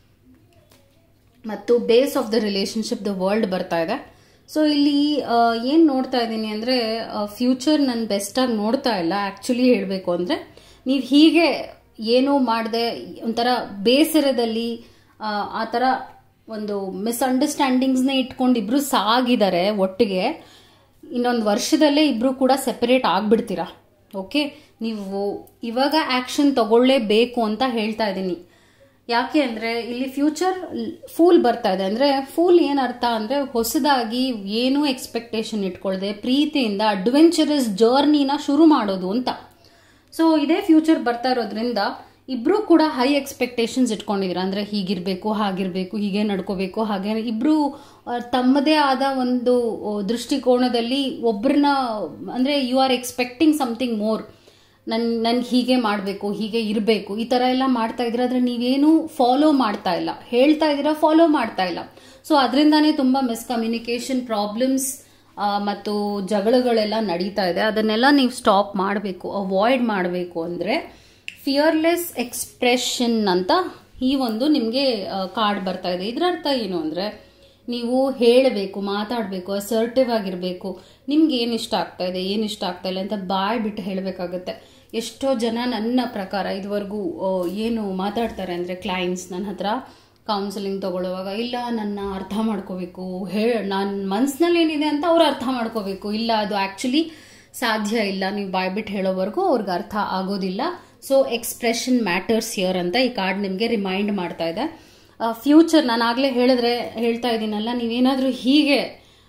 ಮತ್ತು base of the relationship the world ಬರ್ತಾ ಇದೆ ಸೊ ಇಲ್ಲಿ ಏನು ನೋಡ್ತಾ ಇದ್ದೀನಿ ಅಂದರೆ ಫ್ಯೂಚರ್ ನಾನು ಬೆಸ್ಟಾಗಿ ನೋಡ್ತಾ ಇಲ್ಲ ಆ್ಯಕ್ಚುಲಿ ಹೇಳಬೇಕು ಅಂದರೆ ನೀವು ಹೀಗೆ ಏನೂ ಮಾಡದೆ ಒಂಥರ ಬೇಸರದಲ್ಲಿ ಆ ಥರ ಒಂದು ಮಿಸ್ಅಂಡರ್ಸ್ಟ್ಯಾಂಡಿಂಗ್ಸ್ನ ಇಟ್ಕೊಂಡು ಇಬ್ಬರು ಸಾಗಿದ್ದಾರೆ ಒಟ್ಟಿಗೆ ಇನ್ನೊಂದು ವರ್ಷದಲ್ಲೇ ಇಬ್ಬರು ಕೂಡ ಸೆಪರೇಟ್ ಆಗಿಬಿಡ್ತೀರಾ ಓಕೆ ನೀವು ಇವಾಗ ಆ್ಯಕ್ಷನ್ ತಗೊಳ್ಳೇಬೇಕು ಅಂತ ಹೇಳ್ತಾ ಇದ್ದೀನಿ ಯಾಕೆ ಅಂದರೆ ಇಲ್ಲಿ ಫ್ಯೂಚರ್ ಫೂಲ್ ಬರ್ತಾ ಇದೆ ಅಂದರೆ ಫೂಲ್ ಏನು ಅರ್ಥ ಅಂದರೆ ಹೊಸದಾಗಿ ಏನೂ ಎಕ್ಸ್ಪೆಕ್ಟೇಷನ್ ಇಟ್ಕೊಳ್ದೆ ಪ್ರೀತಿಯಿಂದ ಅಡ್ವೆಂಚರಸ್ ಜರ್ನಿನ ಶುರು ಮಾಡೋದು ಅಂತ ಸೊ ಇದೇ ಫ್ಯೂಚರ್ ಬರ್ತಾ ಇರೋದ್ರಿಂದ ಇಬ್ಬರು ಕೂಡ ಹೈ ಎಕ್ಸ್ಪೆಕ್ಟೇಷನ್ಸ್ ಇಟ್ಕೊಂಡಿದ್ದೀರಾ ಅಂದರೆ ಹೀಗಿರಬೇಕು ಹಾಗಿರಬೇಕು ಹೀಗೆ ನಡ್ಕೋಬೇಕು ಹಾಗೆ ಇಬ್ಬರು ತಮ್ಮದೇ ಆದ ಒಂದು ದೃಷ್ಟಿಕೋನದಲ್ಲಿ ಒಬ್ಬರನ್ನ ಅಂದರೆ you are expecting something more ನನ್ ನನ್ಗೆ ಹೀಗೆ ಮಾಡಬೇಕು ಹೀಗೆ ಇರಬೇಕು ಈ ಥರ ಎಲ್ಲ ಮಾಡ್ತಾ ಇದ್ದೀರಾ ಆದರೆ ನೀವೇನು ಫಾಲೋ ಮಾಡ್ತಾ ಇಲ್ಲ ಹೇಳ್ತಾ ಇದ್ದೀರಾ ಫಾಲೋ ಮಾಡ್ತಾ ಇಲ್ಲ ಸೊ ಅದರಿಂದಾನೇ ತುಂಬ ಮಿಸ್ಕಮ್ಯುನಿಕೇಶನ್ ಪ್ರಾಬ್ಲಮ್ಸ್ ಮತ್ತು ಜಗಳಗಳೆಲ್ಲ ನಡೀತಾ ಇದೆ ಅದನ್ನೆಲ್ಲ ನೀವು ಸ್ಟಾಪ್ ಮಾಡಬೇಕು ಅವಾಯ್ಡ್ ಮಾಡಬೇಕು ಅಂದರೆ ಫಿಯರ್ಲೆಸ್ ಎಕ್ಸ್ಪ್ರೆಷನ್ ಅಂತ ಈ ಒಂದು ನಿಮಗೆ ಕಾರ್ಡ್ ಬರ್ತಾ ಇದೆ ಇದರ ಅರ್ಥ ಏನು ಅಂದರೆ ನೀವು ಹೇಳಬೇಕು ಮಾತಾಡಬೇಕು ಅಸರ್ಟಿವ್ ಆಗಿರಬೇಕು ನಿಮ್ಗೆ ಏನು ಇಷ್ಟ ಆಗ್ತಾ ಇದೆ ಏನು ಇಷ್ಟ ಆಗ್ತಾ ಇಲ್ಲ ಅಂತ ಬಾಯ್ ಬಿಟ್ಟು ಹೇಳಬೇಕಾಗತ್ತೆ ಎಷ್ಟೋ ಜನ ನನ್ನ ಪ್ರಕಾರ ಇದುವರೆಗೂ ಏನು ಮಾತಾಡ್ತಾರೆ ಅಂದರೆ ಕ್ಲೈಂಟ್ಸ್ ನನ್ನ ಹತ್ರ ಕೌನ್ಸಿಲಿಂಗ್ ತಗೊಳ್ಳುವಾಗ ಇಲ್ಲ ನನ್ನ ಅರ್ಥ ಮಾಡ್ಕೋಬೇಕು ಹೇ ನನ್ನ ಮನ್ಸಿನಲ್ಲಿ ಏನಿದೆ ಅಂತ ಅವ್ರು ಅರ್ಥ ಮಾಡ್ಕೋಬೇಕು ಇಲ್ಲ ಅದು ಆ್ಯಕ್ಚುಲಿ ಸಾಧ್ಯ ಇಲ್ಲ ನೀವು ಬಾಯ್ಬಿಟ್ಟು ಹೇಳೋವರೆಗೂ ಅವ್ರಿಗೆ ಅರ್ಥ ಆಗೋದಿಲ್ಲ ಸೊ ಎಕ್ಸ್ಪ್ರೆಷನ್ ಮ್ಯಾಟರ್ಸ್ ಹಿಯರ್ ಅಂತ ಈ ಕಾರ್ಡ್ ನಿಮಗೆ ರಿಮೈಂಡ್ ಮಾಡ್ತಾ ಇದೆ ಫ್ಯೂಚರ್ ನಾನು ಆಗಲೇ ಹೇಳಿದ್ರೆ ಹೇಳ್ತಾ ಇದ್ದೀನಲ್ಲ ನೀವೇನಾದರೂ ಹೀಗೆ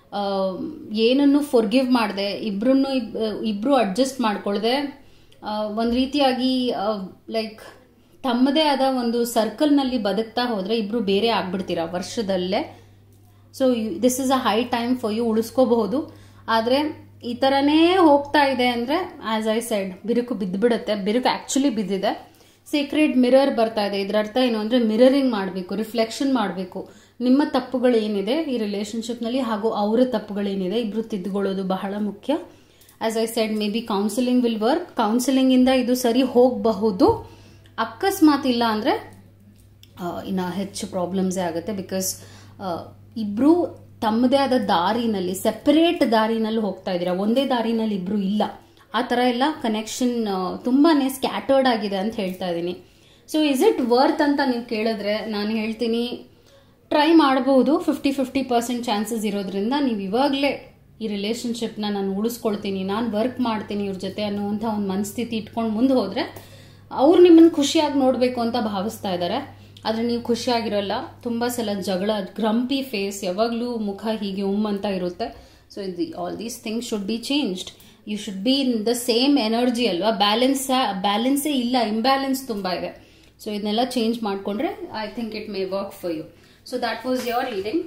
ಏನನ್ನು ಫೊರ್ಗಿವ್ ಮಾಡಿದೆ ಇಬ್ರನ್ನು ಇಬ್ಬರು ಅಡ್ಜಸ್ಟ್ ಮಾಡ್ಕೊಳ್ದೆ ಒಂದು ರೀತಿಯಾಗಿ ಲೈಕ್ ತಮ್ಮದೇ ಆದ ಒಂದು ಸರ್ಕಲ್ನಲ್ಲಿ ಬದುಕ್ತಾ ಹೋದರೆ ಇಬ್ಬರು ಬೇರೆ ಆಗ್ಬಿಡ್ತೀರಾ ವರ್ಷದಲ್ಲೇ so this is a high time for you ಉಳಿಸ್ಕೋಬಹುದು ಆದರೆ ಈ ಥರನೇ ಹೋಗ್ತಾ ಇದೆ ಅಂದರೆ ಆ್ಯಸ್ ಐ ಸೈಡ್ ಬಿರುಕು ಬಿದ್ದುಬಿಡುತ್ತೆ ಬಿರುಕು ಆ್ಯಕ್ಚುಲಿ ಬಿದ್ದಿದೆ ಸೀಕ್ರೆಟ್ ಮಿರರ್ ಬರ್ತಾ ಇದೆ ಇದರ ಅರ್ಥ ಏನು ಅಂದರೆ ಮಿರರಿಂಗ್ ಮಾಡಬೇಕು ರಿಫ್ಲೆಕ್ಷನ್ ಮಾಡಬೇಕು ನಿಮ್ಮ ತಪ್ಪುಗಳು ಏನಿದೆ ಈ ರಿಲೇಶನ್ಶಿಪ್ನಲ್ಲಿ ಹಾಗೂ ಅವರ ತಪ್ಪುಗಳೇನಿದೆ ಇಬ್ಬರು ತಿದ್ದುಕೊಳ್ಳೋದು ಬಹಳ ಮುಖ್ಯ as I said maybe counselling will work ಕೌನ್ಸಿಲಿಂಗಿಂದ ಇದು ಸರಿ ಹೋಗಬಹುದು ಅಕಸ್ಮಾತ್ ಇಲ್ಲ ಅಂದರೆ ಇನ್ನು ಹೆಚ್ಚು ಪ್ರಾಬ್ಲಮ್ಸೇ ಆಗುತ್ತೆ ಬಿಕಾಸ್ ಇಬ್ಬರು ತಮ್ಮದೇ ಆದ ದಾರಿನಲ್ಲಿ ಸೆಪರೇಟ್ ದಾರಿನಲ್ಲಿ ಹೋಗ್ತಾ ಇದ್ದೀರಾ ಒಂದೇ ದಾರಿನಲ್ಲಿ ಇಬ್ಬರು ಇಲ್ಲ ಆ ಥರ ಎಲ್ಲ ಕನೆಕ್ಷನ್ ತುಂಬಾ ಸ್ಕ್ಯಾಟರ್ಡ್ ಆಗಿದೆ ಅಂತ ಹೇಳ್ತಾ ಇದ್ದೀನಿ ಸೊ ಇಸ್ ಇಟ್ ವರ್ತ್ ಅಂತ ನೀವು ಕೇಳಿದ್ರೆ ನಾನು ಹೇಳ್ತೀನಿ ಟ್ರೈ ಮಾಡಬಹುದು ಫಿಫ್ಟಿ ಫಿಫ್ಟಿ ಪರ್ಸೆಂಟ್ ಚಾನ್ಸಸ್ ಇರೋದ್ರಿಂದ ನೀವು ಇವಾಗಲೇ ಈ ರಿಲೇಶನ್ಶಿಪ್ನ ನಾನು ಉಳಿಸ್ಕೊಳ್ತೀನಿ ನಾನು ವರ್ಕ್ ಮಾಡ್ತೀನಿ ಇವ್ರ ಜೊತೆ ಅನ್ನುವಂಥ ಒಂದು ಮನಸ್ಥಿತಿ ಇಟ್ಕೊಂಡು ಮುಂದೆ ಹೋದರೆ ಅವ್ರು ನಿಮ್ಮನ್ನು ಖುಷಿಯಾಗಿ ನೋಡಬೇಕು ಅಂತ ಭಾವಿಸ್ತಾ ಇದ್ದಾರೆ ಆದರೆ ನೀವು ಖುಷಿಯಾಗಿರಲ್ಲ ತುಂಬ ಸಲ ಜಗಳ ಗ್ರಂಪಿ ಫೇಸ್ ಯಾವಾಗಲೂ ಮುಖ ಹೀಗೆ ಉಮ್ ಅಂತ ಇರುತ್ತೆ ಸೊ ಇದು all these things should be changed you should be in the same energy ಅಲ್ವಾ ಬ್ಯಾಲೆನ್ಸ್ ಬ್ಯಾಲೆನ್ಸೇ ಇಲ್ಲ ಇಂಬ್ಯಾಲೆನ್ಸ್ ತುಂಬ ಇದೆ ಸೊ ಇದನ್ನೆಲ್ಲ ಚೇಂಜ್ ಮಾಡಿಕೊಂಡ್ರೆ I think it may work for you so that was your reading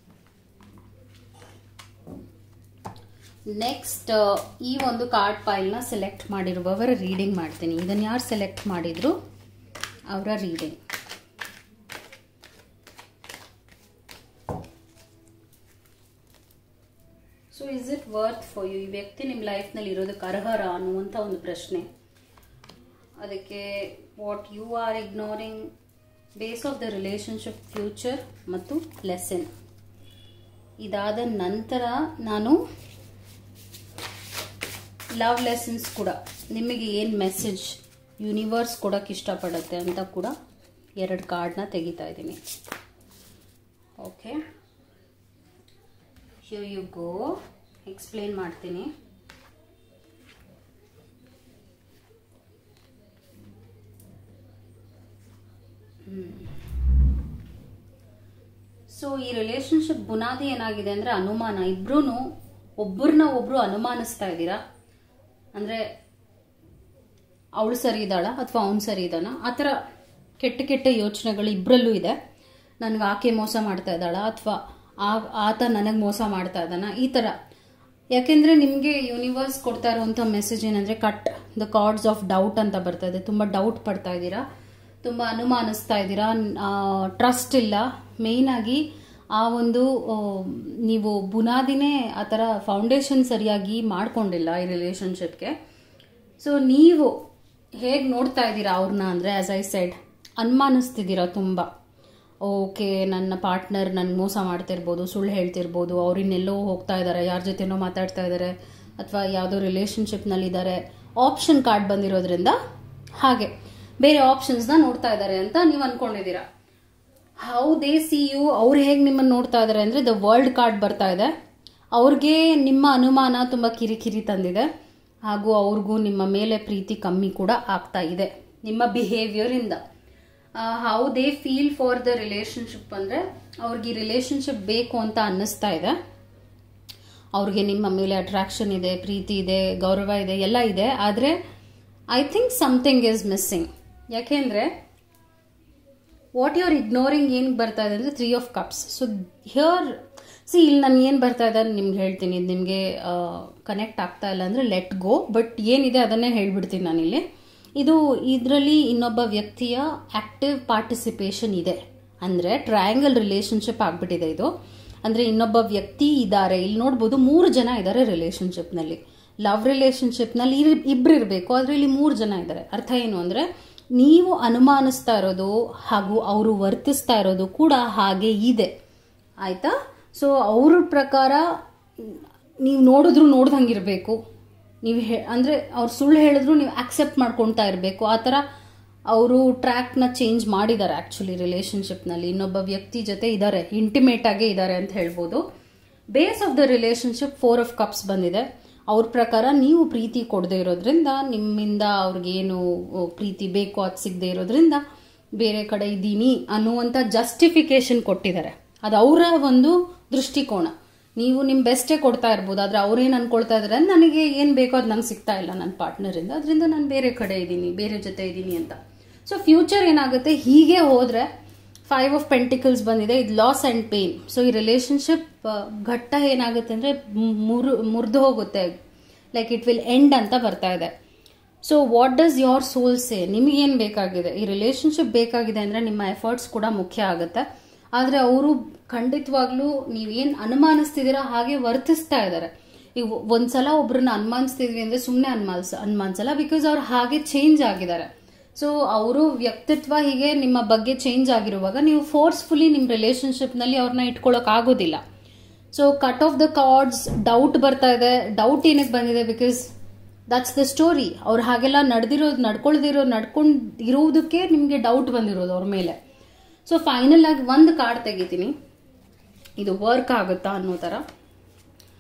next ಈ ಒಂದು ಕಾರ್ಡ್ ಫೈಲ್ನ ಸೆಲೆಕ್ಟ್ ಮಾಡಿರುವವರ ರೀಡಿಂಗ್ ಮಾಡ್ತೀನಿ ಇದನ್ನು ಯಾರು ಸೆಲೆಕ್ಟ್ ಮಾಡಿದ್ರು ಅವರ reading so is it worth for you ಈ ವ್ಯಕ್ತಿ ನಿಮ್ಮ ಲೈಫ್ನಲ್ಲಿ ಇರೋದಕ್ಕೆ ಅರ್ಹರ ಅನ್ನುವಂಥ ಒಂದು ಪ್ರಶ್ನೆ ಅದಕ್ಕೆ what you are ignoring base of the relationship future ಮತ್ತು ಲೆಸನ್ ಇದಾದ ನಂತರ ನಾನು ಲವ್ ಲೆಸನ್ಸ್ ಕೂಡ ನಿಮಗೆ ಏನು ಮೆಸೇಜ್ ಯೂನಿವರ್ಸ್ ಕೊಡೋಕ್ಕೆ ಇಷ್ಟಪಡುತ್ತೆ ಅಂತ ಕೂಡ ಎರಡು ಕಾರ್ಡ್ನ ತೆಗಿತಾ ಇದ್ದೀನಿ okay here you go explain ಮಾಡ್ತೀನಿ ಸೊ ಈ ರಿಲೇಶನ್ಶಿಪ್ ಬುನಾದಿ ಏನಾಗಿದೆ ಅಂದರೆ ಅನುಮಾನ ಇಬ್ರು ಒಬ್ಬರನ್ನ ಒಬ್ರು ಅನುಮಾನಿಸ್ತಾ ಇದ್ದೀರಾ ಅಂದರೆ ಅವಳು ಸರಿ ಇದ್ದಾಳ ಅಥವಾ ಅವನು ಸರಿ ಇದ್ದಾನ ಆ ಥರ ಕೆಟ್ಟ ಕೆಟ್ಟ ಯೋಚನೆಗಳು ಇಬ್ಬರಲ್ಲೂ ಇದೆ ನನಗೆ ಆಕೆ ಮೋಸ ಮಾಡ್ತಾ ಇದ್ದಾಳ ಅಥವಾ ಆ ಆತ ನನಗೆ ಮೋಸ ಮಾಡ್ತಾ ಇದ್ದಾನ ಈ ಥರ ಯಾಕೆಂದರೆ ನಿಮಗೆ ಯೂನಿವರ್ಸ್ ಕೊಡ್ತಾ ಇರುವಂಥ ಮೆಸೇಜ್ ಏನಂದರೆ cut the cards of doubt ಅಂತ ಬರ್ತಾ ಇದೆ ತುಂಬ ಡೌಟ್ ಪಡ್ತಾ ಇದ್ದೀರಾ ತುಂಬ ಅನುಮಾನಿಸ್ತಾ ಇದ್ದೀರಾ ಟ್ರಸ್ಟ್ ಇಲ್ಲ ಮೇಯ್ನಾಗಿ ಆ ಒಂದು ನೀವು ಬುನಾದಿನೇ ಆ ಥರ ಫೌಂಡೇಶನ್ ಸರಿಯಾಗಿ ಮಾಡ್ಕೊಂಡಿಲ್ಲ ಈ ರಿಲೇಶನ್ಶಿಪ್ಗೆ ಸೊ ನೀವು ಹೇಗೆ ನೋಡ್ತಾ ಇದ್ದೀರಾ ಅವ್ರನ್ನ ಅಂದರೆ ಆ್ಯಸ್ ಐ ಸೆಡ್ ಅನುಮಾನಿಸ್ತಿದ್ದೀರಾ ತುಂಬ ಓಕೆ ನನ್ನ ಪಾರ್ಟ್ನರ್ ನನಗೆ ಮೋಸ ಮಾಡ್ತಿರ್ಬೋದು ಸುಳ್ಳು ಹೇಳ್ತಿರ್ಬೋದು ಅವ್ರು ಇನ್ನೆಲ್ಲೋ ಹೋಗ್ತಾ ಇದ್ದಾರೆ ಯಾರ ಜೊತೆನೋ ಮಾತಾಡ್ತಾ ಇದ್ದಾರೆ ಅಥವಾ ಯಾವುದೋ ರಿಲೇಶನ್ಶಿಪ್ನಲ್ಲಿದ್ದಾರೆ ಆಪ್ಷನ್ ಕಾರ್ಡ್ ಬಂದಿರೋದ್ರಿಂದ ಹಾಗೆ ಬೇರೆ ಆಪ್ಷನ್ಸ್ನ ನೋಡ್ತಾ ಇದ್ದಾರೆ ಅಂತ ನೀವು ಅಂದ್ಕೊಂಡಿದ್ದೀರಾ ಹೌ ದೇ ಸಿ ಯು ಅವ್ರು ಹೇಗೆ ನಿಮ್ಮನ್ನು ನೋಡ್ತಾ ಇದ್ದಾರೆ ಅಂದರೆ ದ ವರ್ಲ್ಡ್ ಕಾರ್ಡ್ ಬರ್ತಾ ಇದೆ ಅವ್ರಿಗೆ ನಿಮ್ಮ ಅನುಮಾನ ತುಂಬ ಕಿರಿಕಿರಿ ತಂದಿದೆ ಹಾಗೂ ಅವ್ರಿಗೂ ನಿಮ್ಮ ಮೇಲೆ ಪ್ರೀತಿ ಕಮ್ಮಿ ಕೂಡ ಆಗ್ತಾ ಇದೆ ನಿಮ್ಮ ಬಿಹೇವಿಯರಿಂದ how they feel for the relationship ಅಂದರೆ ಅವ್ರಿಗೆ ಈ ರಿಲೇಶನ್ಶಿಪ್ ಬೇಕು ಅಂತ ಅನ್ನಿಸ್ತಾ ಇದೆ ಅವ್ರಿಗೆ ನಿಮ್ಮ ಮೇಲೆ ಅಟ್ರಾಕ್ಷನ್ ಇದೆ ಪ್ರೀತಿ ಇದೆ ಗೌರವ ಇದೆ ಎಲ್ಲ ಇದೆ ಆದರೆ I think something is missing ಯಾಕೆಂದರೆ ವಾಟ್ ಯು ಆರ್ ಇಗ್ನೋರಿಂಗ್ ಏನು ಬರ್ತಾ ಇದೆ ಅಂದರೆ three of cups so here see ಇಲ್ಲಿ ನಾನು ಏನು ಬರ್ತಾ ಇದೆ ನಿಮ್ಗೆ ಹೇಳ್ತೀನಿ ಇದು ನಿಮಗೆ ಕನೆಕ್ಟ್ ಆಗ್ತಾ ಇಲ್ಲ ಅಂದರೆ ಲೆಟ್ ಗೋ ಬಟ್ ಏನಿದೆ ಅದನ್ನೇ ಹೇಳ್ಬಿಡ್ತೀನಿ ನಾನಿಲ್ಲಿ ಇದು ಇದರಲ್ಲಿ ಇನ್ನೊಬ್ಬ ವ್ಯಕ್ತಿಯ ಆ್ಯಕ್ಟಿವ್ ಪಾರ್ಟಿಸಿಪೇಷನ್ ಇದೆ ಅಂದರೆ ಟ್ರಯಾಂಗಲ್ ರಿಲೇಶನ್ಶಿಪ್ ಆಗಿಬಿಟ್ಟಿದೆ ಇದು ಅಂದರೆ ಇನ್ನೊಬ್ಬ ವ್ಯಕ್ತಿ ಇದ್ದಾರೆ ಇಲ್ಲಿ ನೋಡ್ಬೋದು ಮೂರು ಜನ ಇದ್ದಾರೆ ರಿಲೇಶನ್ಶಿಪ್ನಲ್ಲಿ ಲವ್ ರಿಲೇಶನ್ಶಿಪ್ನಲ್ಲಿ ಇಬ್ಬರು ಇರಬೇಕು ಆದರೆ ಇಲ್ಲಿ ಮೂರು ಜನ ಇದ್ದಾರೆ ಅರ್ಥ ಏನು ಅಂದರೆ ನೀವು ಅನುಮಾನಿಸ್ತಾ ಇರೋದು ಹಾಗೂ ಅವರು ವರ್ತಿಸ್ತಾ ಇರೋದು ಕೂಡ ಹಾಗೆ ಇದೆ ಆಯಿತಾ ಸೊ ಅವ್ರ ಪ್ರಕಾರ ನೀವು ನೋಡಿದ್ರು ನೋಡ್ದಂಗಿರಬೇಕು ನೀವು ಹೇ ಅಂದರೆ ಅವ್ರು ಸುಳ್ಳು ಹೇಳಿದ್ರು ನೀವು ಆಕ್ಸೆಪ್ಟ್ ಮಾಡ್ಕೊಳ್ತಾ ಇರಬೇಕು ಆ ಥರ ಅವರು ಟ್ರ್ಯಾಕ್ನ ಚೇಂಜ್ ಮಾಡಿದ್ದಾರೆ ಆ್ಯಕ್ಚುಲಿ ರಿಲೇಶನ್ಶಿಪ್ನಲ್ಲಿ ಇನ್ನೊಬ್ಬ ವ್ಯಕ್ತಿ ಜೊತೆ ಇದ್ದಾರೆ ಇಂಟಿಮೇಟ್ ಆಗೇ ಇದ್ದಾರೆ ಅಂತ ಹೇಳ್ಬೋದು base of the relationship four of cups ಬಂದಿದೆ ಅವ್ರ ಪ್ರಕಾರ ನೀವು ಪ್ರೀತಿ ಕೊಡದೇ ಇರೋದ್ರಿಂದ ನಿಮ್ಮಿಂದ ಅವ್ರಿಗೇನು ಪ್ರೀತಿ ಬೇಕು ಅದು ಸಿಗದೆ ಇರೋದ್ರಿಂದ ಬೇರೆ ಕಡೆ ಇದ್ದೀನಿ ಅನ್ನುವಂಥ ಜಸ್ಟಿಫಿಕೇಶನ್ ಕೊಟ್ಟಿದ್ದಾರೆ ಅದು ಅವರ ಒಂದು ದೃಷ್ಟಿಕೋನ ನೀವು ನಿಮ್ಮ ಬೆಸ್ಟೇ ಕೊಡ್ತಾ ಇರ್ಬೋದು ಆದರೆ ಅವ್ರೇನು ಅನ್ಕೊಳ್ತಾ ಇದ್ದಾರೆ ನನಗೆ ಏನು ಬೇಕೋ ಅದು ನಂಗೆ ಸಿಗ್ತಾ ಇಲ್ಲ ನನ್ನ ಪಾರ್ಟ್ನರಿಂದ ಅದರಿಂದ ನಾನು ಬೇರೆ ಕಡೆ ಇದ್ದೀನಿ ಬೇರೆ ಜೊತೆ ಇದ್ದೀನಿ ಅಂತ ಸೊ ಫ್ಯೂಚರ್ ಏನಾಗುತ್ತೆ ಹೀಗೆ ಹೋದರೆ ಫೈವ್ ಆಫ್ ಪೆಂಟಿಕಲ್ಸ್ ಬಂದಿದೆ ಇದು ಲಾಸ್ ಆ್ಯಂಡ್ ಪೇನ್ ಸೊ ಈ ರಿಲೇಶನ್ಶಿಪ್ ಘಟ್ಟ ಏನಾಗುತ್ತೆ ಅಂದರೆ ಮುರು ಮುರಿದು ಹೋಗುತ್ತೆ ಲೈಕ್ ಇಟ್ ವಿಲ್ ಎಂಡ್ ಅಂತ ಬರ್ತಾ ಇದೆ so what does your soul say ನಿಮಗೇನು ಬೇಕಾಗಿದೆ ಈ ರಿಲೇಶನ್ಶಿಪ್ ಬೇಕಾಗಿದೆ ಅಂದರೆ ನಿಮ್ಮ ಎಫರ್ಟ್ಸ್ ಕೂಡ ಮುಖ್ಯ ಆಗುತ್ತೆ ಆದರೆ ಅವರು ಖಂಡಿತವಾಗ್ಲೂ ನೀವೇನು ಅನುಮಾನಿಸ್ತಿದ್ದೀರಾ ಹಾಗೆ ವರ್ತಿಸ್ತಾ ಇದ್ದಾರೆ ಈಗ ಒಂದ್ಸಲ ಒಬ್ರನ್ನ ಅನುಮಾನಿಸ್ತಿದ್ವಿ ಅಂದರೆ ಸುಮ್ಮನೆ ಅನುಮಾನಿಸ ಅನುಮಾನಿಸಲ್ಲ ಬಿಕಾಸ್ ಅವ್ರು ಹಾಗೆ ಚೇಂಜ್ ಆಗಿದ್ದಾರೆ ಸೊ ಅವರು ವ್ಯಕ್ತಿತ್ವ ಹೀಗೆ ನಿಮ್ಮ ಬಗ್ಗೆ ಚೇಂಜ್ ಆಗಿರುವಾಗ ನೀವು ಫೋರ್ಸ್ಫುಲಿ ನಿಮ್ಮ ರಿಲೇಶನ್ಶಿಪ್ನಲ್ಲಿ ಅವ್ರನ್ನ ಇಟ್ಕೊಳ್ಳೋಕೆ ಆಗೋದಿಲ್ಲ so cut of the cards doubt ಬರ್ತಾ ಇದೆ ಡೌಟ್ ಏನಕ್ಕೆ ಬಂದಿದೆ ಬಿಕಾಸ್ ದಟ್ಸ್ ದ ಸ್ಟೋರಿ ಅವ್ರು ಹಾಗೆಲ್ಲ ನಡೆದಿರೋದು ನಡ್ಕೊಳ್ದಿರೋ ನಡ್ಕೊಂಡು ಇರೋದಕ್ಕೆ ನಿಮಗೆ ಡೌಟ್ ಬಂದಿರೋದು ಅವ್ರ ಮೇಲೆ ಸೊ ಫೈನಲ್ ಆಗಿ ಒಂದು ಕಾರ್ಡ್ ತೆಗಿತೀನಿ ಇದು ವರ್ಕ್ ಆಗುತ್ತಾ ಅನ್ನೋ ಥರ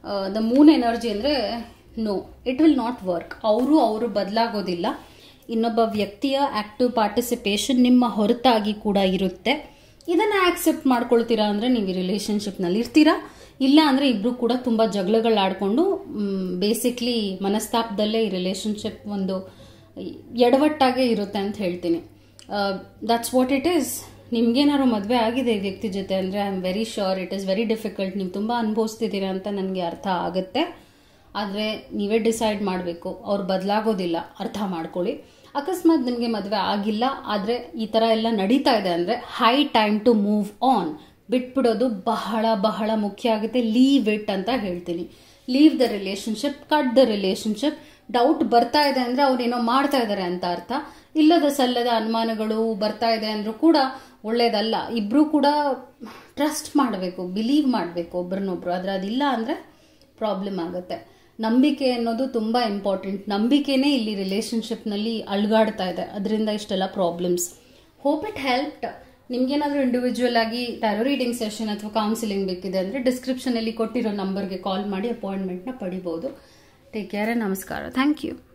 ದ ಮೂನ್ ಎನರ್ಜಿ ಅಂದರೆ no it will not work ಅವರು ಅವರು ಬದಲಾಗೋದಿಲ್ಲ ಇನ್ನೊಬ್ಬ ವ್ಯಕ್ತಿಯ ಆಕ್ಟಿವ್ ಪಾರ್ಟಿಸಿಪೇಷನ್ ನಿಮ್ಮ ಹೊರತಾಗಿ ಕೂಡ ಇರುತ್ತೆ ಇದನ್ನು ಆಕ್ಸೆಪ್ಟ್ ಮಾಡ್ಕೊಳ್ತೀರಾ ಅಂದರೆ ನೀವು ಈ ರಿಲೇಷನ್ಶಿಪ್ನಲ್ಲಿ ಇರ್ತೀರಾ ಇಲ್ಲ ಅಂದರೆ ಇಬ್ಬರು ಕೂಡ ತುಂಬ ಜಗಳಗಳಾಡಿಕೊಂಡು ಬೇಸಿಕ್ಲಿ ಮನಸ್ತಾಪದಲ್ಲೇ ಈ ರಿಲೇಷನ್ಶಿಪ್ ಒಂದು ಎಡವಟ್ಟಾಗೇ ಇರುತ್ತೆ ಅಂತ ಹೇಳ್ತೀನಿ ದಟ್ಸ್ ವಾಟ್ ಇಟ್ ಈಸ್ ನಿಮ್ಗೇನಾದ್ರು ಮದುವೆ ಆಗಿದೆ ಈ ವ್ಯಕ್ತಿ ಜೊತೆ ಅಂದರೆ I am very sure it is very difficult ನೀವು ತುಂಬ ಅನುಭವಿಸ್ತಿದ್ದೀರಾ ಅಂತ ನನಗೆ ಅರ್ಥ ಆಗುತ್ತೆ ಆದರೆ ನೀವೇ ಡಿಸೈಡ್ ಮಾಡಬೇಕು ಅವ್ರು ಬದಲಾಗೋದಿಲ್ಲ ಅರ್ಥ ಮಾಡ್ಕೊಳ್ಳಿ ಅಕಸ್ಮಾತ್ ನಿಮಗೆ ಮದುವೆ ಆಗಿಲ್ಲ ಆದರೆ ಈ ಥರ ಎಲ್ಲ ನಡೀತಾ ಇದೆ ಅಂದರೆ high time to move on ಬಿಟ್ಬಿಡೋದು ಬಹಳ ಬಹಳ ಮುಖ್ಯ ಆಗುತ್ತೆ ಲೀವ್ ಇಟ್ ಅಂತ ಹೇಳ್ತೀನಿ leave the relationship cut the relationship doubt ಬರ್ತಾ ಇದೆ ಅಂದರೆ ಅವ್ರೇನೋ ಮಾಡ್ತಾ ಇದ್ದಾರೆ ಅಂತ ಅರ್ಥ ಇಲ್ಲದ ಸಲ್ಲದ ಅನುಮಾನಗಳು ಬರ್ತಾ ಇದೆ ಅಂದ್ರೂ ಕೂಡ ಒಳ್ಳೇದಲ್ಲ ಇಬ್ರು ಕೂಡ ಟ್ರಸ್ಟ್ ಮಾಡಬೇಕು ಬಿಲೀವ್ ಮಾಡಬೇಕು ಒಬ್ರನ್ನೊಬ್ರು ಆದರೆ ಅದಿಲ್ಲ ಅಂದರೆ ಪ್ರಾಬ್ಲಮ್ ಆಗುತ್ತೆ ನಂಬಿಕೆ ಅನ್ನೋದು ತುಂಬ ಇಂಪಾರ್ಟೆಂಟ್ ನಂಬಿಕೆನೇ ಇಲ್ಲಿ ರಿಲೇಶನ್ಶಿಪ್ನಲ್ಲಿ ಅಲ್ಗಾಡ್ತಾ ಇದೆ ಅದರಿಂದ ಇಷ್ಟೆಲ್ಲ ಪ್ರಾಬ್ಲಮ್ಸ್ ಹೋಪ್ ಇಟ್ ಹೆಲ್ಪ್ಡ್ ನಿಮ್ಗೇನಾದರೂ ಇಂಡಿವಿಜುವಲ್ ಆಗಿ ಟ್ಯಾರೋ ರೀಡಿಂಗ್ ಸೆಷನ್ ಅಥವಾ ಕೌನ್ಸಿಲಿಂಗ್ ಬೇಕಿದೆ ಅಂದರೆ ಡಿಸ್ಕ್ರಿಪ್ಷನಲ್ಲಿ ಕೊಟ್ಟಿರೋ ನಂಬರ್ಗೆ ಕಾಲ್ ಮಾಡಿ ಅಪಾಯಿಂಟ್ಮೆಂಟ್ನ ಪಡಿಬೋದು ಟೇಕ್ ಕೇರ್ ನಮಸ್ಕಾರ ಥ್ಯಾಂಕ್ ಯು